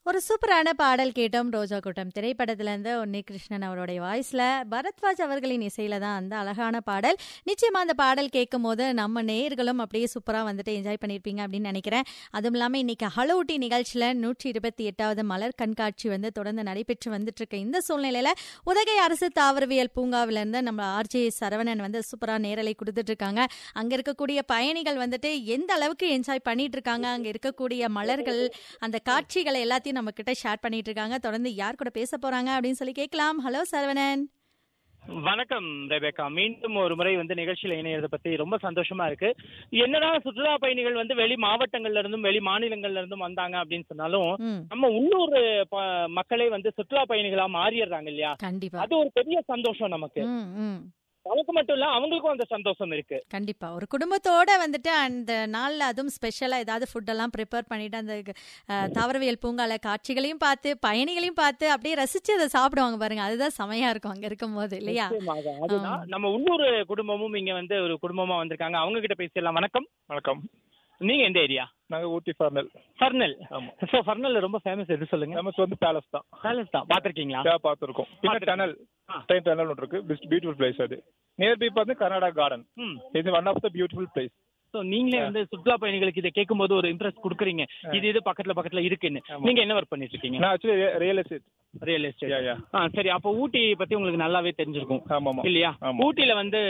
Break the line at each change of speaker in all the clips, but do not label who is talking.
ஒரு சூப்பரான பாடல் கேட்டோம் ரோஜா கூட்டம் திரைப்படத்திலேருந்து உன்னி கிருஷ்ணன் அவருடைய வாய்ஸில் பரத்வாஜ் அவர்களின் இசையில தான் அந்த அழகான பாடல் நிச்சயமா அந்த பாடல் கேட்கும் போது நம்ம நேயர்களும் அப்படியே சூப்பராக வந்துட்டு என்ஜாய் பண்ணியிருப்பீங்க அப்படின்னு நினைக்கிறேன் அதுவும் இல்லாமல் இன்னைக்கு ஹலோட்டி நிகழ்ச்சியில் நூற்றி இருபத்தி எட்டாவது மலர் கண்காட்சி வந்து தொடர்ந்து நடைபெற்று வந்துட்டு இருக்க இந்த சூழ்நிலையில் உதகை அரசு தாவரவியல் பூங்காவிலேருந்து நம்ம ஆர்ஜே சரவணன் வந்து சூப்பராக நேரலை கொடுத்துட்டு இருக்காங்க அங்கே இருக்கக்கூடிய பயணிகள் வந்துட்டு எந்த அளவுக்கு என்ஜாய் பண்ணிட்டு இருக்காங்க அங்கே இருக்கக்கூடிய மலர்கள் அந்த காட்சிகளை எல்லாத்தையும் நம்ம கிட்ட ஷேர் பண்ணிட்டு இருக்காங்க தொடர்ந்து யார் கூட பேச போறாங்க அப்படின்னு சொல்லி கேட்கலாம் ஹலோ சரவணன்
வணக்கம் ரெபேக்கா மீண்டும் ஒரு முறை வந்து நிகழ்ச்சியில் இணையறத பத்தி ரொம்ப சந்தோஷமா இருக்கு என்னதான் சுற்றுலா பயணிகள் வந்து வெளி மாவட்டங்கள்ல இருந்தும் வெளி மாநிலங்கள்ல இருந்தும் வந்தாங்க அப்படின்னு சொன்னாலும்
ம்
நம்ம உள்ளூர் ப- மக்களே வந்து சுற்றுலா பயணிகளா மாறிடுறாங்க இல்லையா
கண்டிப்பா
அது ஒரு பெரிய சந்தோஷம் நமக்கு
ம் ம்
நமக்கு மட்டும் இல்ல அவங்களுக்கும் அந்த சந்தோஷம் இருக்கு
கண்டிப்பா ஒரு குடும்பத்தோட வந்துட்டு அந்த நாள்ல அதுவும் ஸ்பெஷலா ஏதாவது ஃபுட் எல்லாம் ப்ரிப்பேர் பண்ணிட்டு அந்த அஹ், தாவரவியல் பூங்கால காட்சிகளையும் பார்த்து பயணிகளையும் பார்த்து அப்படியே ரசிச்சு அதை சாப்பிடுவாங்க பாருங்க அதுதான் செமையா இருக்கும் அங்க இருக்கும் போது இல்லையா
நிச்சயமாக. அதுதான் நம்ம உள்ளூர் குடும்பமும் இங்க வந்து ஒரு குடும்பமா வந்திருக்காங்க அவங்க கிட்ட பேசிடலாம் வணக்கம்
வணக்கம்
நீங்க எந்த ஏரியா
நாங்க ஊட்டி ஃபர்னல்
ஃபர்னல்
ஆமா
சோ ஃபர்னல் ரொம்ப ஃபேமஸ் எது சொல்லுங்க
ஃபேமஸ் வந்து பேலஸ் தான்
பேலஸ் தான் பாத்திருக்கீங்களா
யா பார்த்துருக்கோம் பின்ன டனல்
ஆ.
ட்ரெயின் டனல் ஒன்று இருக்கு பியூட்டிஃபுல் பிளேஸ் அது நியர்பை பார்த்து கர்நாடகா கார்டன்
ம்
இது one of the beautiful place
so நீங்களே வந்து சுற்றுலா பயணிகளுக்கு இதை கேட்கும்போது ஒரு இம்ப்ரெஸ் கொடுக்குறீங்க இது இது பக்கத்துல பக்கத்துல இருக்குன்னு
ஆமா.
நீங்க என்ன ஒர்க் பண்ணிட்டு இருக்கீங்க
நான் actually real estate
real
yeah
estate
yeah
ah சரி அப்போ ஊட்டி பத்தி உங்களுக்கு நல்லாவே தெரிஞ்சிருக்கும்
ஆமா ஆமா
இல்லையா
ஆமா.
ஊட்டில வந்து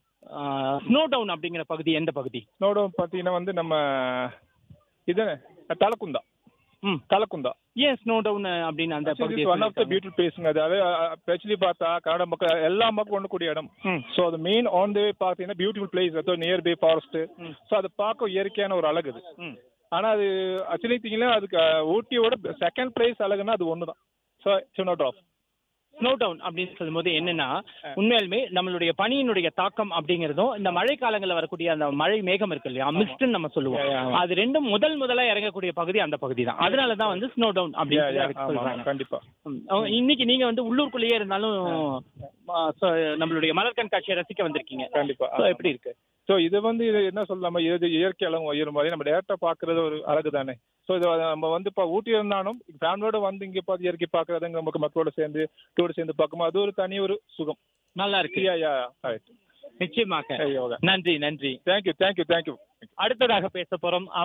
ஸ்னோ டவுன் அப்படிங்கிற பகுதி எந்த பகுதி
நோடம் பார்த்தீங்கன்னா வந்து நம்ம இதுதானே தலக்குந்தா
ம்
தலக்குந்தா
ஏன் ஸ்னோ டவுன் அப்படின்னு அந்த பகுதி
ஒன் ஆஃப் த பியூட்டிஃபுல் பிளேஸுங்க அது அது ஆக்சுவலி பார்த்தா கன்னட மக்கள் எல்லா மக்களும் ஒண்ணக்கூடிய இடம்
ம்
ஸோ அது மெயின் ஆன் த வே பார்த்தீங்கன்னா பியூட்டிஃபுல் பிளேஸ் அது nearby forest
hmm.
So அது பார்க்க இயற்கையான ஒரு அழகு அது
ம்
ஆனா அது ஆக்சுவலி தீங்கன்னா அதுக்கு அஹ், ஊட்டியோட செகண்ட் பிளேஸ் அழகுன்னா அது ஒன்று தான் ஸோ சின்ன ட்ராப்
ஸ்னோ டவுன் அப்படின்னு சொல்லும்போது என்னன்னா உண்மையாலுமே நம்மளுடைய பனியினுடைய தாக்கம் அப்படிங்கிறதும் இந்த மழை காலங்களில் வரக்கூடிய அந்த மழை மேகம் இருக்கு இல்லையா மிஸ்ட்னு நம்ம சொல்லுவோம்
Yeah, yeah, ஆமா.
அது ரெண்டும் முதல் முதலா இறங்கக்கூடிய பகுதி அந்த பகுதி தான் அதனால தான் வந்து ஸ்னோ டவுன் அப்படின்னு சொல்லி அதுக்கு சொல்றாங்க
கண்டிப்பா
ம். அவங்க இன்னைக்கு நீங்க வந்து உள்ளூருக்குள்ளேயே இருந்தாலும் ஆ, so, நம்மளுடைய மலர் கண்காட்சியை ரசிக்க வந்திருக்கீங்க
கண்டிப்பா
So, எப்படி இருக்கு
ஸோ இது வந்து இது என்ன சொல்லலாமா இது இயற்கை அழகு உயரும் மாதிரி நம்ம டேரக்டா பாக்குறது ஒரு அழகு தானே ஸோ இது நம்ம வந்து இப்போ ஊட்டி இருந்தாலும் ஃபேமிலியோட வந்து இங்க பார்த்து இயற்கை பார்க்கறது நமக்கு மக்களோட சேர்ந்து டூர் சேர்ந்து பார்க்கும்போது அது ஒரு தனி ஒரு சுகம்
நல்லா இருக்கு
யா யா ரைட்
நிச்சயமாக
யோகா
நன்றி நன்றி
தேங்க்யூ தேங்க்யூ தேங்க்யூ
அடுத்ததாக பேச போறோம்